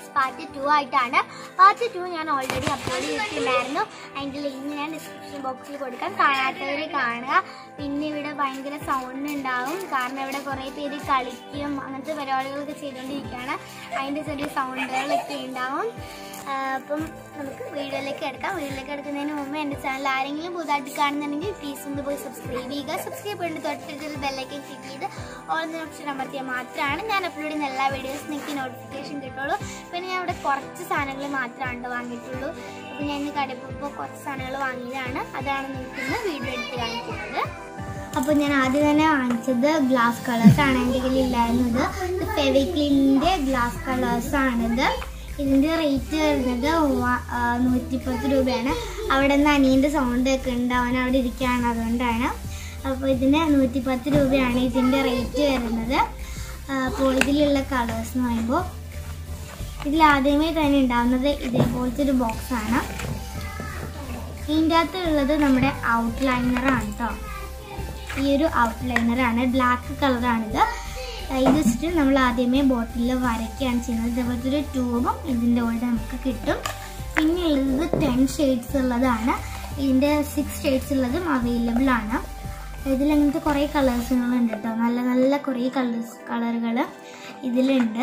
vlogs part two ആയിട്ടാണ് part two ഞാൻ already upload ചെയ്തിട്ടുണ്ടായിരുന്നു അതിൻ്റെ ലിങ്ക് ഞാൻ ഡിസ്ക്രിപ്ഷൻ ബോക്സിൽ കൊടുക്കാം കാണാത്തവർ കാണുക പിന്നെ ഇവിടെ ഭയങ്കര സൗണ്ട് ഉണ്ടാവും കാരണം ഇവിടെ കുറേ പേര് കളിക്കും അങ്ങനത്തെ പരിപാടികളൊക്കെ ചെയ്തുകൊണ്ടിരിക്കുകയാണ് അതിൻ്റെ ചെറിയ സൗണ്ടുകളൊക്കെ ഉണ്ടാവും ആ, അപ്പം നമുക്ക് വീഡിയോയിലേക്ക് എടുക്കാം വീഡിയോയിലേക്ക് എടുക്കുന്നതിന് മുമ്പ് എൻ്റെ ചാനൽ ആരെങ്കിലും പുതുതായിട്ട് കാണുന്നുണ്ടെങ്കിൽ പ്ലീസ് ഒന്ന് പോയി സബ്സ്ക്രൈബ് ചെയ്യുക സബ്സ്ക്രൈബ് ചെയ്തിട്ട് തൊട്ടടുത്തൊരു ബെല്ലൈക്കൻ ക്ലിക്ക് ചെയ്ത് ഓൾ ഓപ്ഷൻ അമർത്തിയാൽ മാത്രമാണ് ഞാൻ അപ്ലോഡ് ചെയ്യുന്ന എല്ലാ വീഡിയോസും നിങ്ങൾക്ക് നോട്ടിഫിക്കേഷൻ കിട്ടുള്ളൂ പിന്നെ ഞാൻ ഇവിടെ കുറച്ച് സാധനങ്ങൾ മാത്രമാണ് ട്ടോ വാങ്ങിയിട്ടുള്ളൂ അപ്പോൾ ഞാൻ ഇന്ന് കടയിൽ പോയപ്പോൾ കുറച്ച് സാധനങ്ങൾ വാങ്ങിയതാണ് അതാണ് നിങ്ങൾക്ക് ഇന്ന് വീഡിയോ എടുത്ത് കാണിക്കുന്നത് അപ്പോൾ ഞാൻ ആദ്യം തന്നെ വാങ്ങിച്ചത് ഗ്ലാസ് കളേഴ്സ് ആണ് എൻ്റെ കയ്യിൽ ഇല്ലായിരുന്നത് ഇത് ഫെവിക്ലിൻ്റെ ഗ്ലാസ് കളേഴ്സ് ആണിത് ഇതിൻ്റെ റേറ്റ് വരുന്നത് നൂറ്റിപ്പത്ത് രൂപയാണ് അവിടെ നിന്ന് അനിയൻ്റെ സൗണ്ട് ഒക്കെ ഉണ്ട് അവൻ അവിടെ ഇരിക്കുകയാണ് അതുകൊണ്ടാണ് അപ്പോൾ ഇതിന് നൂറ്റിപ്പത്ത് രൂപയാണ് ഇതിൻ്റെ റേറ്റ് വരുന്നത് ആ, അപ്പോൾ ഇതിലുള്ള കളേഴ്സ് എന്ന് പറയുമ്പോൾ ഇതിൽ ആദ്യമേ തന്നെ ഉണ്ടാകുന്നത് ഇതേപോലത്തെ ഒരു ബോക്സാണ് ഇതിൻ്റെ അകത്തുള്ളത് നമ്മുടെ ഔട്ട്ലൈനറാണ് കേട്ടോ ഈ ഒരു ഔട്ട്ലൈനറാണ് ബ്ലാക്ക് കളറാണിത് ഇത് വെച്ചിട്ട് നമ്മൾ ആദ്യമേ ബോട്ടിലിൽ വരയ്ക്കുകയാണ് ചെയ്യുന്നത് ഇതേപോലത്തെ ഒരു ട്യൂബും ഇതിൻ്റെ കൂടെ നമുക്ക് കിട്ടും പിന്നെ ഉള്ളത് ടെൻ ഷെയ്ഡ്സ് ഉള്ളതാണ് ഇതിൻ്റെ സിക്സ് ഷെയ്ഡ്സ് ഉള്ളതും അവൈലബിൾ ആണ് ഇതിൽ അങ്ങനത്തെ കുറേ കളേഴ്സുകളുണ്ട് കേട്ടോ നല്ല നല്ല കുറേ കളേഴ്സ് കളറുകൾ ഇതിലുണ്ട്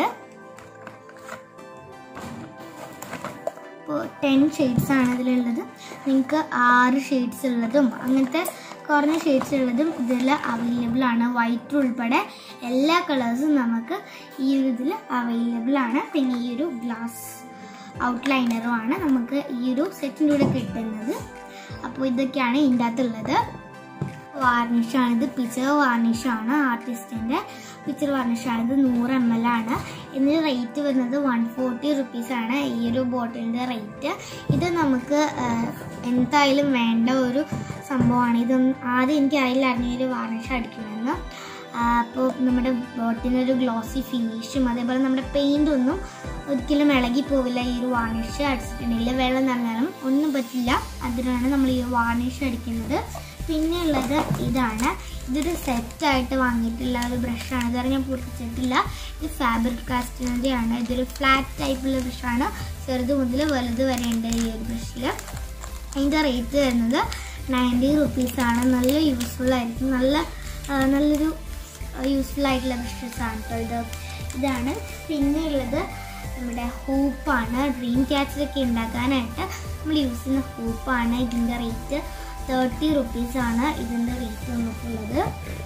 ഇപ്പോൾ ടെൻ ഷെയ്ഡ്സ് ആണ് ഇതിലുള്ളത് നിങ്ങൾക്ക് ആറ് ഷെയ്ഡ്സ് ഉള്ളതും അങ്ങനത്തെ കുറഞ്ഞ ഷെയ്ഡ്സ് ഉള്ളതും ഇതിൽ അവൈലബിൾ ആണ് വൈറ്റ് ഉൾപ്പെടെ എല്ലാ കളേഴ്സും നമുക്ക് ഈ ഒരു ഇതിൽ അവൈലബിൾ ആണ് പിന്നെ ഈ ഒരു ഗ്ലാസ് ഔട്ട്ലൈനറും ആണ് നമുക്ക് ഈ ഒരു സെറ്റിൻ്റെ കൂടെ കിട്ടുന്നത് അപ്പോൾ ഇതൊക്കെയാണ് ഇതിൻ്റെ അകത്തുള്ളത് വാർണിഷാണ് ഇത് പിക്ചർ വാർണിഷാണ് ആർട്ടിസ്റ്റിൻ്റെ പിക്ചർ വാർണിഷാണ് ഇത് നൂറ് എം എൽ ആണ് ഇതിന് റേറ്റ് വരുന്നത് വൺ ഫോർട്ടി റുപ്പീസാണ് ഈ ഒരു ബോട്ടിലിൻ്റെ റേറ്റ് ഇത് നമുക്ക് ആ, എന്തായാലും വേണ്ട ഒരു സംഭവമാണ് ഇത് ആദ്യം എനിക്ക് അറിയില്ലായിരുന്നു ഈ ഒരു വാർണിഷ് അടിക്കണമെന്ന് അപ്പോൾ നമ്മുടെ ബോട്ടിനൊരു ഗ്ലോസി ഫിനിഷും അതേപോലെ നമ്മുടെ പെയിൻ്റ് ഒന്നും ഒരിക്കലും ഇളകി പോവില്ല ഈ ഒരു വാർണിഷ് അടിച്ചിട്ടുണ്ടെങ്കിൽ വെള്ളം നിറഞ്ഞാലും ഒന്നും പറ്റില്ല അതിനാണ് നമ്മൾ ഈ വാർണിഷ് അടിക്കുന്നത് പിന്നെ ഉള്ളത് ഇതാണ് ഇതൊരു സെറ്റായിട്ട് വാങ്ങിയിട്ടുള്ള ഒരു ബ്രഷാണ് ഇതുവരെ ഞാൻ പൊട്ടിച്ചിട്ടില്ല ഇത് ഫാബ്രിക് കാസ്റ്റിൻ്റെ ആണ് ഇതൊരു ഫ്ലാറ്റ് ടൈപ്പുള്ള ബ്രഷാണ് ചെറുത് മുതൽ വലുത് വരെ ഉണ്ട് ഈ ഒരു ബ്രഷിൽ അതിൻ്റെ റേറ്റ് വരുന്നത് നയൻറ്റി റുപ്പീസാണ് നല്ല യൂസ്ഫുൾ ആയിരിക്കും നല്ല ആ, നല്ലൊരു യൂസ്ഫുൾ ആയിട്ടുള്ള ബ്രഷസ് ആണ് കേട്ടോ ഇത് ഇതാണ് പിന്നെ ഉള്ളത് നമ്മുടെ ഹൂപ്പാണ് ഡ്രീം ക്യാച്ചറൊക്കെ ഉണ്ടാക്കാനായിട്ട് നമ്മൾ യൂസ് ചെയ്യുന്ന ഹൂപ്പാണ് ഇതിൻ്റെ റേറ്റ് തേർട്ടി റുപ്പീസാണ് ഇതിൻ്റെ റേറ്റ് വന്നിട്ടുള്ളത്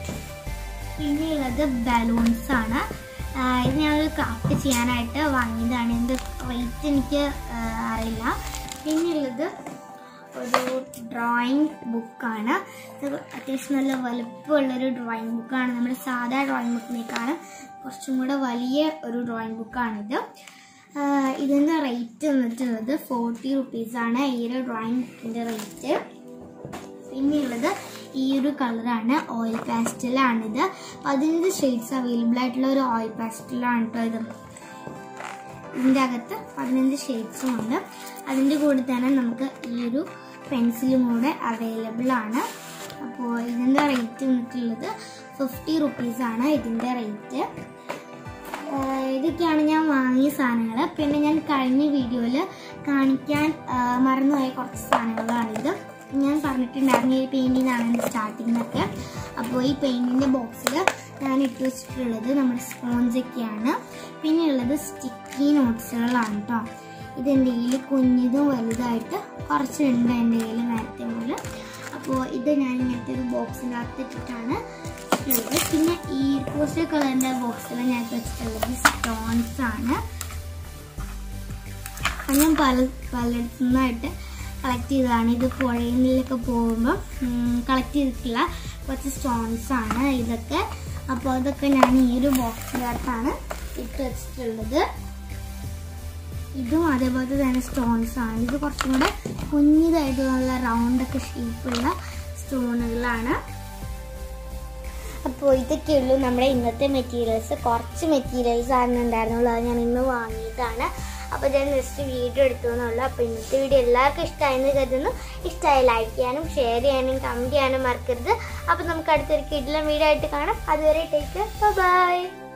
പിന്നെ ഉള്ളത് ബലൂൺസ് ആണ് ആ, ഇത് ഞാനൊരു ക്രാഫ്റ്റ് ചെയ്യാനായിട്ട് വാങ്ങിയതാണ് ഇതിൻ്റെ റേറ്റ് എനിക്ക് ആ, അറിയില്ല പിന്നെ ഉള്ളത് ഒരു ഡ്രോയിങ് ബുക്കാണ് ഇത് അത്യാവശ്യം നല്ല വലുപ്പമുള്ളൊരു ഡ്രോയിങ് ബുക്കാണ് നമ്മുടെ സാധാ ഡ്രോയിങ് ബുക്കിനേക്കാളും കുറച്ചും കൂടെ വലിയ ഒരു ഡ്രോയിങ് ബുക്കാണിത് ആ, ഇതിൻ്റെ റേറ്റ് വന്നിട്ടുള്ളത് ഫോർട്ടി റുപ്പീസാണ് ഈ ഒരു ഡ്രോയിങ് ബുക്കിൻ്റെ റേറ്റ് പിന്നെയുള്ളത് ഈ ഒരു കളറാണ് ഓയിൽ പാസ്റ്റലാണിത് പതിനഞ്ച് ഷെയ്ഡ്സ് അവൈലബിൾ ആയിട്ടുള്ള ഒരു ഓയിൽ പാസ്റ്റലാണ് കേട്ടോ ഇത് ഇതിൻ്റെ അകത്ത് പതിനഞ്ച് ഷെയ്ഡ്സും ഉണ്ട് അതിൻ്റെ കൂടെ തന്നെ നമുക്ക് ഈ ഒരു പെൻസിലും കൂടെ അവൈലബിൾ ആണ് അപ്പോൾ ഇതിൻ്റെ റേറ്റ് വന്നിട്ടുള്ളത് ഫിഫ്റ്റി റുപ്പീസാണ് ഇതിൻ്റെ റേറ്റ് ആഹ് ഇതൊക്കെയാണ് ഞാൻ വാങ്ങിയ സാധനങ്ങൾ പിന്നെ ഞാൻ കഴിഞ്ഞ വീഡിയോയിൽ കാണിക്കാൻ ആഹ് മറന്നുപോയ കുറച്ച് സാധനങ്ങളാണിത് ഞാൻ പറഞ്ഞിട്ടുണ്ടായിരുന്നു ഈ പെയിൻറ്റിനാണ് എൻ്റെ സ്റ്റാർട്ടിങ്ങിനൊക്കെ അപ്പോൾ ഈ പെയിൻറ്റിൻ്റെ ബോക്സിൽ ഞാൻ ഇട്ട് വെച്ചിട്ടുള്ളത് നമ്മുടെ സ്പോഞ്ചൊക്കെയാണ് പിന്നെ ഉള്ളത് സ്റ്റിക്കി നോട്ട്സുകളാണ് കേട്ടോ ഇത് എൻ്റെ കയ്യിൽ കുഞ്ഞിതും വലുതായിട്ട് കുറച്ചുണ്ട് എൻ്റെ കയ്യിൽ നേരത്തെ മുതൽ അപ്പോൾ ഇത് ഞാൻ ഇങ്ങനത്തെ ഒരു ബോക്സിൻ്റെ അകത്ത് ഇട്ടിട്ടാണ് ഉള്ളത് പിന്നെ ഈ പോസ്റ്റർ കളറിൻ്റെ ബോക്സിൽ ഞാൻ വെച്ചിട്ടുള്ളത് സ്റ്റോൺസ് ആണ് അത് ഞാൻ പല പലയിടത്തു നിന്നായിട്ട് കളക്ട് ചെയ്തതാണ് ഇത് പുഴയിലൊക്കെ പോകുമ്പോൾ കളക്ട് ചെയ്തിട്ടുള്ള കുറച്ച് സ്റ്റോൺസ് ആണ് ഇതൊക്കെ അപ്പോൾ അതൊക്കെ ഞാൻ ഈ ഒരു ബോക്സിനകത്താണ് ഇട്ട് വെച്ചിട്ടുള്ളത് ഇതും അതേപോലത്തെ തന്നെ സ്റ്റോൺസ് ആണ് ഇത് കുറച്ചും കൂടെ കുഞ്ഞിതായിട്ട് നല്ല റൗണ്ടൊക്കെ ഷേപ്പുള്ള സ്റ്റോണുകളാണ് അപ്പോൾ ഇതൊക്കെയുള്ളൂ നമ്മുടെ ഇന്നത്തെ മെറ്റീരിയൽസ് കുറച്ച് മെറ്റീരിയൽസ് ആണ് ഉണ്ടായിരുന്നുള്ളൂ അത് ഞാൻ ഇന്ന് വാങ്ങിയതാണ് അപ്പോൾ ഞാൻ നെക്സ്റ്റ് വീഡിയോ എടുത്തു എന്നുള്ളൂ അപ്പോൾ ഇന്നത്തെ വീഡിയോ എല്ലാവർക്കും ഇഷ്ടമായെന്ന് കരുതുന്നു ഇഷ്ടമായി ലൈക്ക് ചെയ്യാനും ഷെയർ ചെയ്യാനും കമൻറ്റ് ചെയ്യാനും മറക്കരുത് അപ്പോൾ നമുക്ക് അടുത്തൊരു കിഡിലും വീഡിയോ ആയിട്ട് കാണാം അതുവരെ ടേക്ക് ബൈ